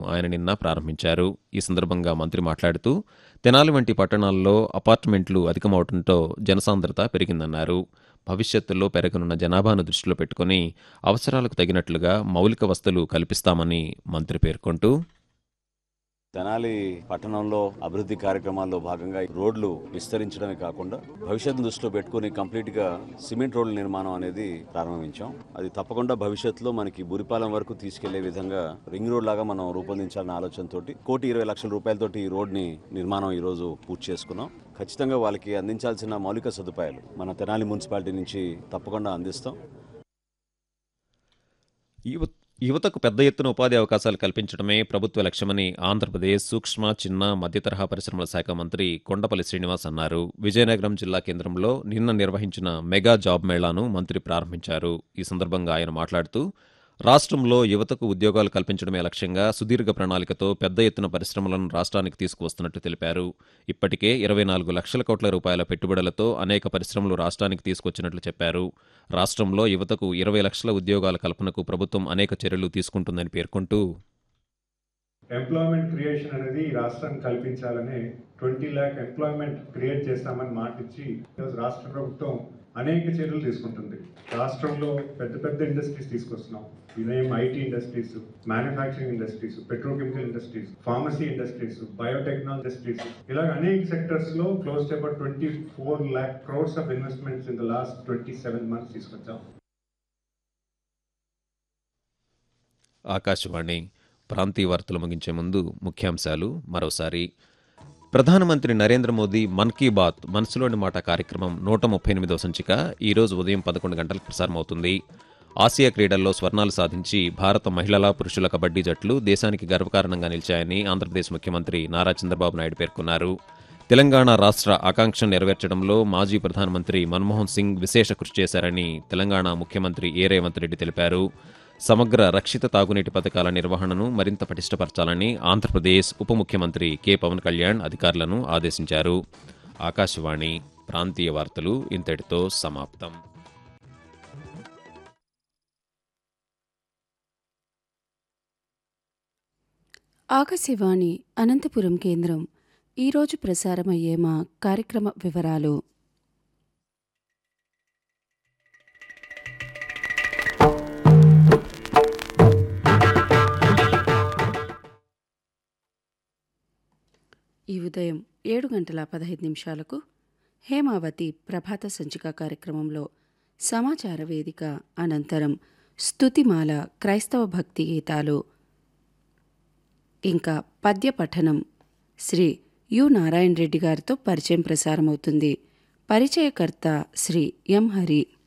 ఆయన నిన్న ప్రారంభించారు ఈ సందర్భంగా మంత్రి మాట్లాడుతూ తెనాలి వంటి పట్టణాల్లో అపార్ట్మెంట్లు అధికమవడంతో జనసాంద్రత పెరిగిందన్నారు భవిష్యత్తులో పెరగనున్న జనాభాను దృష్టిలో పెట్టుకుని అవసరాలకు తగినట్లుగా మౌలిక వసతులు కల్పిస్తామని మంత్రి పేర్కొంటూ తెనాలి పట్టణంలో అభివృద్ధి కార్యక్రమాల్లో భాగంగా రోడ్లు విస్తరించడమే కాకుండా భవిష్యత్తును దృష్టిలో పెట్టుకుని కంప్లీట్ గా సిమెంట్ రోడ్ల నిర్మాణం అనేది ప్రారంభించాం అది తప్పకుండా భవిష్యత్తులో మనకి బురిపాలెం వరకు తీసుకెళ్లే విధంగా రింగ్ రోడ్ లాగా మనం రూపొందించాలన్న ఆలోచనతోటి కోటి ఇరవై లక్షల రూపాయలతోటి ఈ రోడ్ ని నిర్మాణం ఈ రోజు పూర్తి చేసుకున్నాం ఖచ్చితంగా వాళ్ళకి అందించాల్సిన మౌలిక సదుపాయాలు మన తెనాలి మున్సిపాలిటీ నుంచి తప్పకుండా అందిస్తాం యువ యువతకు పెద్ద ఎత్తున ఉపాధి అవకాశాలు కల్పించడమే ప్రభుత్వ లక్ష్యమని ఆంధ్రప్రదేశ్ సూక్ష్మ చిన్న మధ్యతరహా పరిశ్రమల శాఖ మంత్రి కొండపల్లి శ్రీనివాస్ అన్నారు విజయనగరం జిల్లా కేంద్రంలో నిన్న నిర్వహించిన మెగా జాబ్ మేళాను మంత్రి ప్రారంభించారు ఈ సందర్భంగా ఆయన మాట్లాడుతూ రాష్ట్రంలో యువతకు ఉద్యోగాలు కల్పించడమే లక్ష్యంగా సుదీర్ఘ ప్రణాళికతో పెద్ద ఎత్తున పరిశ్రమలను రాష్ట్రానికి తీసుకువస్తున్నట్టు తెలిపారు ఇప్పటికే ఇరవై నాలుగు లక్షల కోట్ల రూపాయల పెట్టుబడులతో అనేక పరిశ్రమలు రాష్ట్రానికి తీసుకొచ్చినట్లు చెప్పారు రాష్ట్రంలో యువతకు ఇరవై లక్షల ఉద్యోగాల కల్పనకు ప్రభుత్వం అనేక చర్యలు తీసుకుంటుందని పేర్కొంటూ ఎంప్లాయ్మెంట్ క్రియేషన్ అనేది ఈ రాష్ట్రానికి కల్పించాలని ట్వంటీ ల్యాక్ ఎంప్లాయ్మెంట్ క్రియేట్ చేస్తామని మాట ఇచ్చి ఈరోజు రాష్ట్ర ప్రభుత్వం అనేక చర్యలు తీసుకుంటుంది రాష్ట్రంలో పెద్ద పెద్ద ఇండస్ట్రీస్ తీసుకొస్తున్నాం ఇదేం IT industries manufacturing industries petrochemical industries pharmacy industries biotechnology industries ఇలా అనేక సెక్టర్స్ లో close about twenty four lakh crores of investments in the last twenty seven months తీసుకొచ్చాం ఆకాశవాణి ప్రాంతీయ వార్తలు ముగించే ముందు ముఖ్యాంశాలు మరోసారి ప్రధానమంత్రి నరేంద్ర మోదీ మన్ కీ బాత్ మనసులోని మాట కార్యక్రమం నూట ముప్పై ఎనిమిదవ సంచిక ఈరోజు ఉదయం పదకొండు గంటలకు ప్రసారమవుతుంది ఆసియా క్రీడల్లో స్వర్ణాలు సాధించి భారత మహిళల పురుషుల కబడ్డీ జట్లు దేశానికి గర్వకారణంగా నిలిచాయని ఆంధ్రప్రదేశ్ ముఖ్యమంత్రి నారా చంద్రబాబు నాయుడు పేర్కొన్నారు తెలంగాణ రాష్ట్ర ఆకాంక్ష నెరవేర్చడంలో మాజీ ప్రధానమంత్రి మన్మోహన్ సింగ్ విశేష కృషి చేశారని తెలంగాణ ముఖ్యమంత్రి ఏ రేవంత్ రెడ్డి తెలిపారు సమగ్ర రక్షిత తాగునీటి పథకాల నిర్వహణను మరింత పటిష్టపరచాలని ఆంధ్రప్రదేశ్ ఉప ముఖ్యమంత్రి కె పవన్ కళ్యాణ్ అధికారులను ఆదేశించారు ఆకాశవాణి ప్రాంతీయ వార్తలు ఇంతటితో సమాప్తం ఆకాశవాణి అనంతపురం కేంద్రం ఈరోజు ప్రసారమయ్యే మా కార్యక్రమ వివరాలు ఈ ఉదయం ఏడు గంటల పదహైదు నిమిషాలకు హేమావతి ప్రభాత సంచిక కార్యక్రమంలో సమాచార వేదిక అనంతరం స్తుతిమాల క్రైస్తవ భక్తి గీతాలు ఇంకా పద్య పఠనం శ్రీ యు నారాయణ రెడ్డి గారితో పరిచయం ప్రసారమవుతుంది పరిచయకర్త శ్రీ ఎం హరి